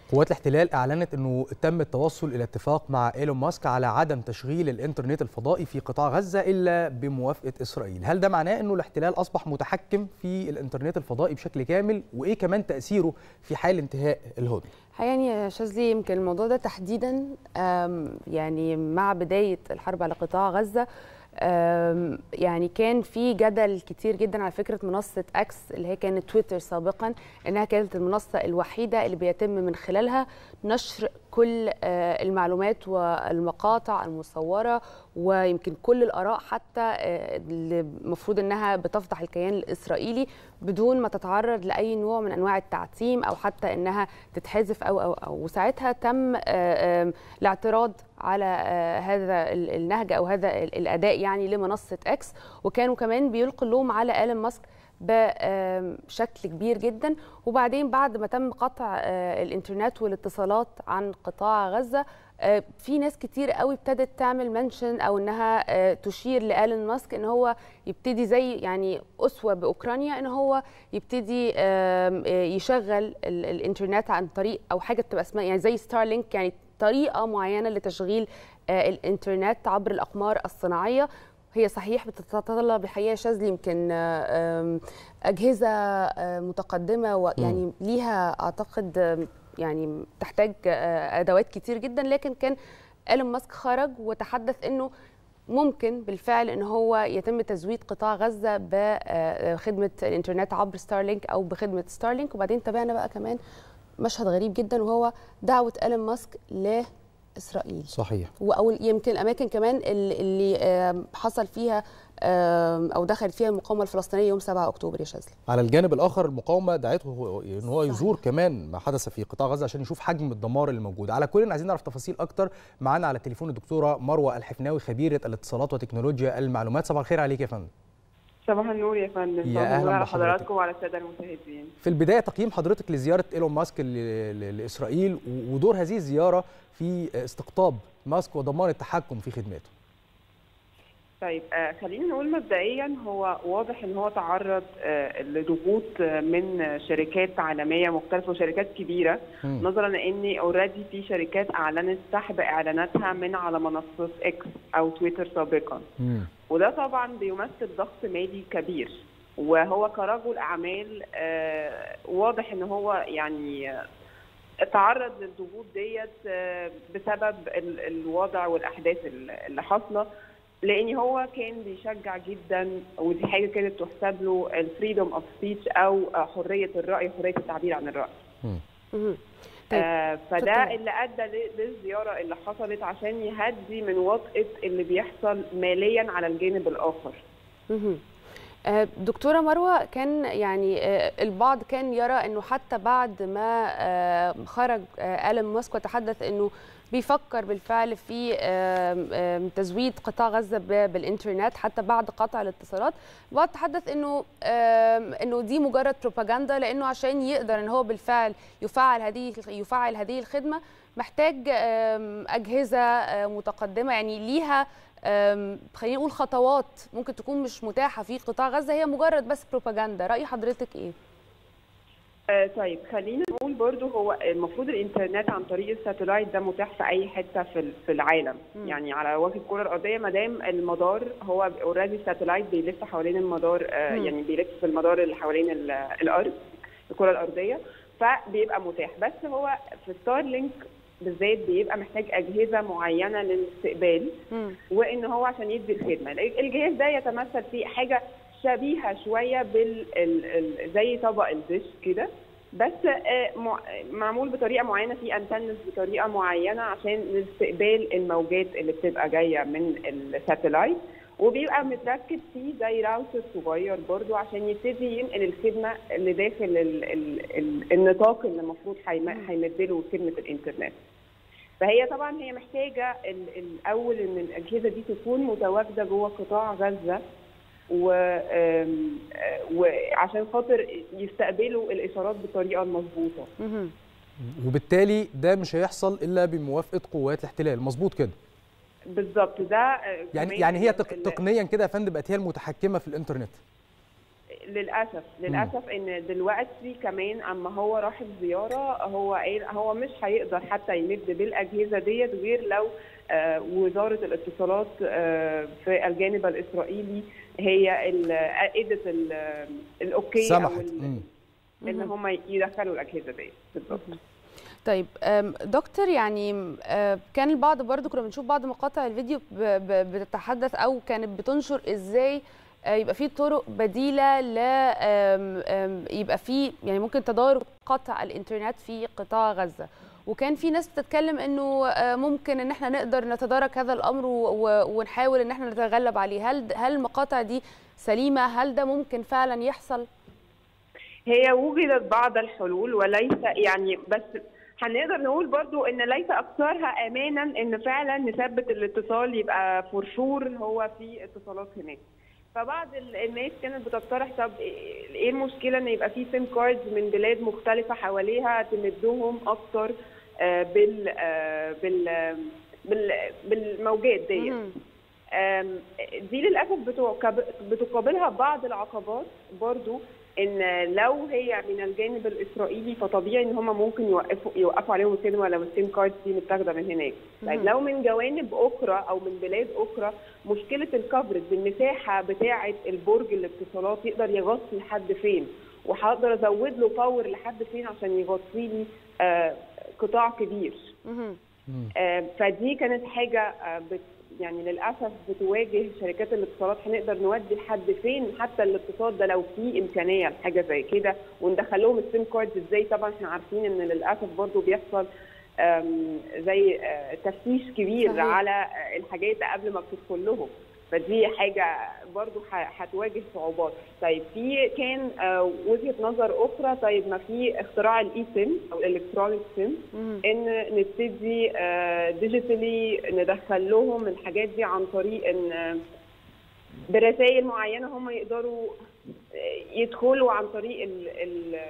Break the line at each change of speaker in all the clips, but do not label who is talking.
قوات الاحتلال اعلنت انه تم التوصل الى اتفاق مع ايلون ماسك على عدم تشغيل الانترنت الفضائي في قطاع غزه الا بموافقه اسرائيل، هل ده معناه انه الاحتلال اصبح متحكم في الانترنت الفضائي بشكل كامل وايه كمان تاثيره في حال انتهاء الهدنه؟
يعني يا شاذلي يمكن الموضوع ده تحديدا يعني مع بدايه الحرب على قطاع غزه يعني كان في جدل كتير جدا على فكره منصه اكس اللي هي كانت تويتر سابقا انها كانت المنصه الوحيده اللي بيتم من خلالها نشر كل المعلومات والمقاطع المصوره ويمكن كل الاراء حتى اللي المفروض انها بتفضح الكيان الاسرائيلي بدون ما تتعرض لاي نوع من انواع التعتيم او حتى انها تتحذف او او او وساعتها تم الاعتراض على هذا النهج او هذا الاداء يعني لمنصه اكس وكانوا كمان بيلقوا اللوم على ايلون ماسك بشكل كبير جدا وبعدين بعد ما تم قطع الانترنت والاتصالات عن قطاع غزه في ناس كتير قوي ابتدت تعمل منشن او انها تشير لايلون ماسك ان هو يبتدي زي يعني اسوه باوكرانيا ان هو يبتدي يشغل الانترنت عن طريق او حاجه بتبقى اسمها يعني زي ستارلينك يعني طريقه معينه لتشغيل الانترنت عبر الاقمار الصناعيه هي صحيح بتتطلب الحقيقه شاذلي يمكن اجهزه متقدمه ويعني ليها اعتقد يعني تحتاج ادوات كتير جدا لكن كان ايلون ماسك خرج وتحدث انه ممكن بالفعل ان هو يتم تزويد قطاع غزه بخدمه الانترنت عبر ستارلينك او بخدمه ستارلينك وبعدين تابعنا بقى كمان مشهد غريب جدا وهو دعوه ايلون ماسك ل اسرائيل
صحيح
او يمكن الاماكن كمان اللي حصل فيها او دخلت فيها المقاومه الفلسطينيه يوم 7 اكتوبر يا شاذلي
على الجانب الاخر المقاومه دعته ان هو يزور صحيح. كمان ما حدث في قطاع غزه عشان يشوف حجم الدمار اللي موجود على كل عايزين نعرف تفاصيل اكتر معانا على التليفون الدكتوره مروه الحفناوي خبيره الاتصالات وتكنولوجيا المعلومات صباح الخير عليك يا فندم
صباح النور يا فندم
يا اهلا
على حضراتكم وعلى الساده المشاهدين
في البدايه تقييم حضرتك لزياره ايلون ماسك لاسرائيل ودور هذه الزياره في استقطاب ماسك وضمان التحكم في خدماته
طيب آه خلينا نقول مبدئيا هو واضح ان هو تعرض آه لضغوط آه من شركات عالميه مختلفه وشركات كبيره م. نظرا ان اوريدي في شركات اعلنت سحب اعلاناتها من على منصه اكس او تويتر سابقا م. وده طبعا بيمثل ضغط مالي كبير وهو كرجل اعمال واضح ان هو يعني تعرض للضغوط ديت بسبب الوضع والاحداث اللي حاصله لان هو كان بيشجع جدا ودي حاجه كانت تحسب له الفريدوم اوف سبيتش او حريه الراي حريه التعبير عن الراي آه فده اللي ادى للزياره اللي حصلت عشان يهدي من وطئه اللي بيحصل ماليا على الجانب الاخر
دكتورة مروة كان يعني البعض كان يرى أنه حتى بعد ما خرج ألم ماسك وتحدث أنه بيفكر بالفعل في تزويد قطاع غزة بالإنترنت حتى بعد قطع الاتصالات البعض تحدث أنه أنه دي مجرد بروباغندا لأنه عشان يقدر أن هو بالفعل يفعل هذه يفعل هذه الخدمة محتاج أجهزة متقدمة يعني ليها خلينا نقول خطوات ممكن تكون مش متاحه في قطاع غزه هي مجرد بس بروباغندا راي حضرتك ايه
آه طيب خلينا نقول برضو هو المفروض الانترنت عن طريق الساتلايت ده متاح في اي حته في في العالم م. يعني على وجه الكره الارضيه ما دام المدار هو اوريدي الساتلايت بيلف حوالين المدار آه يعني بيلف في المدار اللي حوالين الارض الكره الارضيه فبيبقى متاح بس هو في ستارلينك بالذات بيبقى محتاج اجهزه معينه للاستقبال م. وان هو عشان يدي الخدمه الجهاز ده يتمثل في حاجه شبيهه شويه بال زي طبق الدش كده بس معمول بطريقه معينه في انتنس بطريقه معينه عشان لاستقبال الموجات اللي بتبقى جايه من الساتلايت وبيبقى متركب فيه زي راوتر صغير برضو عشان يبتدي ينقل الخدمه اللي داخل ال ال ال النطاق اللي المفروض هيمدله خدمه الانترنت. فهي طبعا هي محتاجه الاول ان الاجهزه دي تكون متواجده جوه قطاع غزه و وعشان خاطر يستقبلوا الاشارات بالطريقه المظبوطه.
وبالتالي ده مش هيحصل الا بموافقه قوات الاحتلال مظبوط كده.
بالظبط ده
يعني يعني هي تق... تقنيا كده يا فندم بقت هي المتحكمه في الانترنت
للاسف للاسف ان دلوقتي كمان اما هو راح الزياره هو قال هو مش هيقدر حتى يمد بالاجهزه ديت غير لو آه، وزاره الاتصالات آه، في الجانب الاسرائيلي هي ال- ادت ال- الاوكي او
سمحت
ال-
مم.
ان هم يدخلوا الاجهزه ديت بالظبط
طيب أم، دكتور يعني م، آه، كان البعض برضو كنا بنشوف بعض مقاطع الفيديو ب- ب- بتتحدث او كانت بتنشر ازاي آه، يبقى في طرق بديله ل آم، آم، يبقى في يعني ممكن تدارك قطع الانترنت في قطاع غزه وكان في ناس بتتكلم انه آه، ممكن ان احنا نقدر نتدارك هذا الامر و- و- ونحاول ان احنا نتغلب عليه هل هل المقاطع دي سليمه هل ده ممكن فعلا يحصل
هي وجدت بعض الحلول وليس يعني بس هنقدر نقول برضو ان ليس اكثرها امانا ان فعلا نثبت الاتصال يبقى فور شور هو في اتصالات هناك فبعض ال- الناس كانت بتقترح طب ايه إيه المشكله ان يبقى في سيم كاردز من بلاد مختلفه حواليها تمدهم اكتر آه، بال آه، بال بال بالموجات ديت
مهم.
آم، دي للاسف بتوكب- بتقابلها بعض العقبات برضو ان لو هي من الجانب الاسرائيلي فطبيعي ان هم ممكن يوقفوا يوقفوا عليهم السينما لو السيم كارد دي متاخده من هناك طيب
مهم.
لو من جوانب اخرى او من بلاد اخرى مشكله الكفرج بالمساحه بتاعه البرج الاتصالات يقدر يغطي لحد فين وهقدر ازود له باور لحد فين عشان يغطي لي آه، قطاع كبير
مهم.
مم.
آه، فدي كانت حاجه آه، بت يعني للاسف بتواجه شركات الاتصالات هنقدر نودي لحد فين حتى الاتصال ده لو في امكانيه لحاجه زي كده وندخل لهم السيم كاردز ازاي طبعا احنا عارفين ان للاسف برضو بيحصل آم، زي آه، تفتيش كبير
صحيح.
على آه، الحاجات قبل ما بتدخل لهم فدي حاجه برضو ه- هتواجه صعوبات طيب في كان آه، وجهه نظر اخرى طيب ما في اختراع الاي سيم او الالكترونيك سيم
مهم.
ان نبتدي ديجيتالي ندخل لهم الحاجات دي عن طريق ان آه، برسائل معينه هم يقدروا آه، يدخلوا عن طريق ال ال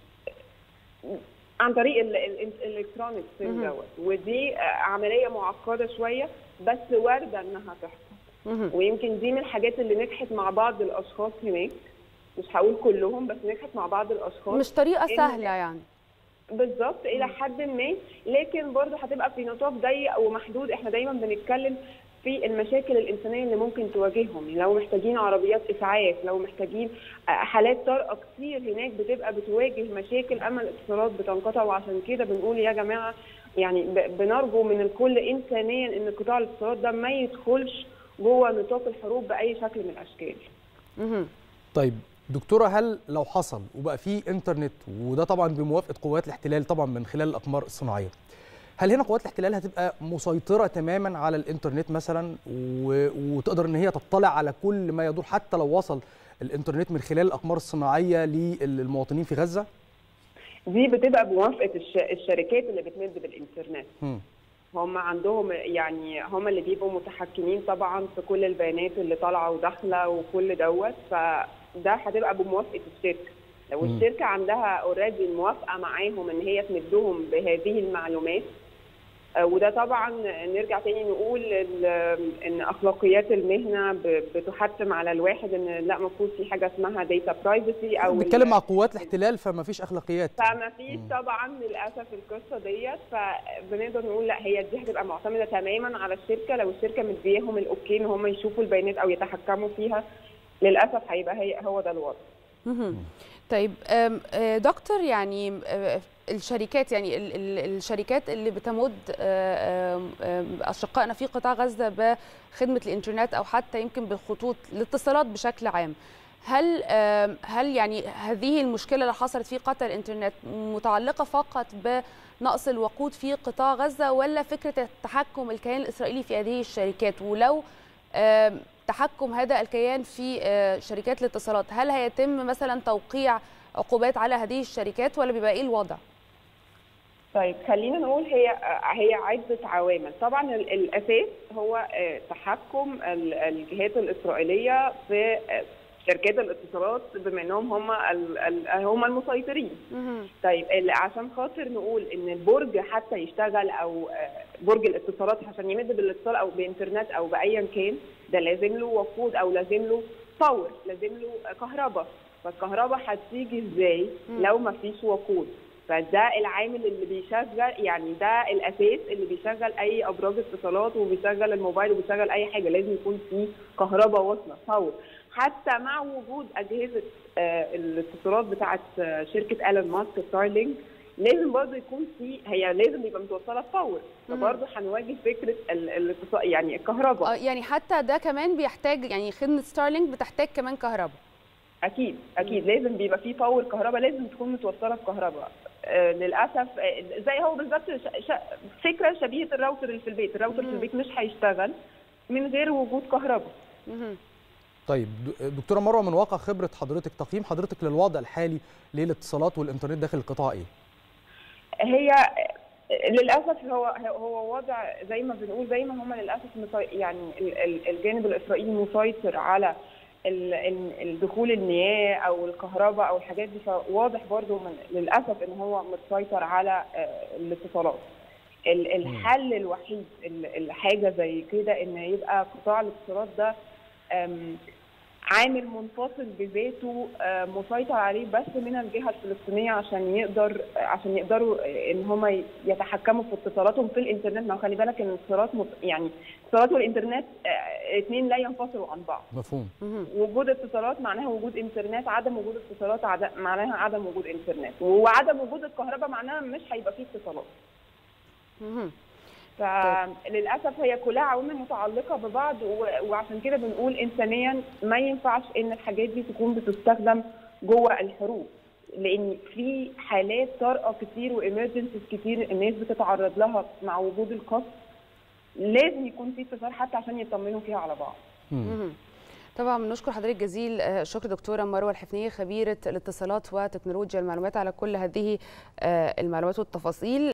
عن طريق ال- ال- الالكترونيك سيم
مهم.
دوت ودي آه، عمليه معقده شويه بس وارده انها تحصل
مهم.
ويمكن دي من الحاجات اللي نجحت مع بعض الاشخاص هناك مش هقول كلهم بس نجحت مع بعض الاشخاص
مش طريقه
إن-
سهله يعني
بالظبط الى حد ما لكن برضه هتبقى في نطاق ضيق ومحدود احنا دايما بنتكلم في المشاكل الانسانيه اللي ممكن تواجههم لو محتاجين عربيات اسعاف لو محتاجين آه، حالات طارئه كتير هناك بتبقى بتواجه مشاكل اما الاتصالات بتنقطع وعشان كده بنقول يا جماعه يعني ب- بنرجو من الكل انسانيا ان قطاع الاتصالات ده ما يدخلش جوه نطاق الحروب باي شكل من الاشكال
مهم.
طيب دكتوره هل لو حصل وبقى في انترنت وده طبعا بموافقه قوات الاحتلال طبعا من خلال الاقمار الصناعيه هل هنا قوات الاحتلال هتبقى مسيطره تماما على الانترنت مثلا و... وتقدر ان هي تطلع على كل ما يدور حتى لو وصل الانترنت من خلال الاقمار الصناعيه للمواطنين في غزه؟
دي بتبقى بموافقه الش... الشركات اللي بتمد بالانترنت
مم.
هم عندهم يعني هم اللي بيبقوا متحكمين طبعا في كل البيانات اللي طالعه وداخله وكل دوت فده هتبقى بموافقه الشركه لو
مم.
الشركه عندها اوريدي موافقه معاهم ان هي تمدهم بهذه المعلومات آه، وده طبعا نرجع تاني نقول ال- ان اخلاقيات المهنه ب- بتحتم على الواحد ان لا المفروض في حاجه اسمها داتا برايفسي او
بنتكلم
ال-
مع قوات الاحتلال فما فيش اخلاقيات
فما فيش
مم.
طبعا للاسف القصه ديت فبنقدر نقول لا هي دي هتبقى معتمده تماما على الشركه لو الشركه مدياهم الاوكي ان هم يشوفوا البيانات او يتحكموا فيها للاسف هيبقى هي هو ده الوضع
مهم. طيب أم، آه، دكتور يعني آه، الشركات يعني ال- ال- الشركات اللي بتمد آه، آم، آم، اشقائنا في قطاع غزه بخدمه الانترنت او حتى يمكن بالخطوط الاتصالات بشكل عام هل آم، هل يعني هذه المشكله اللي حصلت في قطع الانترنت متعلقه فقط بنقص الوقود في قطاع غزه ولا فكره التحكم الكيان الاسرائيلي في هذه الشركات ولو آم، تحكم هذا الكيان في آه، شركات الاتصالات هل هيتم مثلا توقيع عقوبات على هذه الشركات ولا بيبقى ايه الوضع؟
طيب خلينا نقول هي هي عده عوامل طبعا ال- الاساس هو آه، تحكم ال- الجهات الاسرائيليه في آه، شركات الاتصالات بما انهم هم ال- ال- هم المسيطرين
مهم.
طيب ال- عشان خاطر نقول ان البرج حتى يشتغل او آه، برج الاتصالات عشان يمد بالاتصال او بانترنت او بايا كان ده لازم له وقود او لازم له باور لازم له كهرباء فالكهرباء هتيجي ازاي لو ما فيش وقود فده العامل اللي بيشغل يعني ده الاساس اللي بيشغل اي ابراج اتصالات وبيشغل الموبايل وبيشغل اي حاجه لازم يكون في كهرباء واصله فور حتى مع وجود اجهزه آه الاتصالات بتاعه آه شركه ايلون ماسك ستارلينك لازم برضه يكون في هي لازم يبقى متوصله بفور فبرضه هنواجه فكره الاتصال يعني الكهرباء
يعني حتى ده كمان بيحتاج يعني خدمه ستارلينك بتحتاج كمان كهرباء
اكيد اكيد لازم بيبقى في باور كهرباء لازم تكون متوصله بكهرباء آه للاسف آه زي هو بالظبط ش... ش... فكره شبيهه الراوتر اللي في البيت الراوتر في البيت مش هيشتغل من غير وجود كهرباء
طيب دكتوره مروه من واقع خبره حضرتك تقييم حضرتك للوضع الحالي للاتصالات والانترنت داخل القطاع ايه
هي للاسف هو هو وضع زي ما بنقول زي ما هم للاسف يعني الجانب الاسرائيلي مسيطر على الدخول المياه او الكهرباء او الحاجات دي فواضح برضو من للاسف ان هو متسيطر على الاتصالات الحل الوحيد الحاجه زي كده ان يبقى قطاع الاتصالات ده عامل منفصل بذاته مسيطر عليه بس من الجهه الفلسطينيه عشان يقدر عشان يقدروا ان هم يتحكموا في اتصالاتهم في الانترنت ما خلي بالك ان الاتصالات يعني الاتصالات والانترنت اثنين لا ينفصلوا عن بعض
مفهوم
وجود اتصالات معناها وجود انترنت عدم وجود اتصالات عدم معناها عدم وجود انترنت وعدم وجود الكهرباء معناها مش هيبقى فيه اتصالات فللاسف هي كلها عوامل متعلقه ببعض وعشان كده بنقول انسانيا ما ينفعش ان الحاجات دي تكون بتستخدم جوه الحروب لان في حالات طارئه كتير وامرجنسيز كتير الناس بتتعرض لها مع وجود القصف لازم يكون في اتصال حتى عشان يطمنوا فيها على بعض
طبعا بنشكر حضرتك جزيل الشكر دكتوره مروه الحفنيه خبيره الاتصالات وتكنولوجيا المعلومات على كل هذه المعلومات والتفاصيل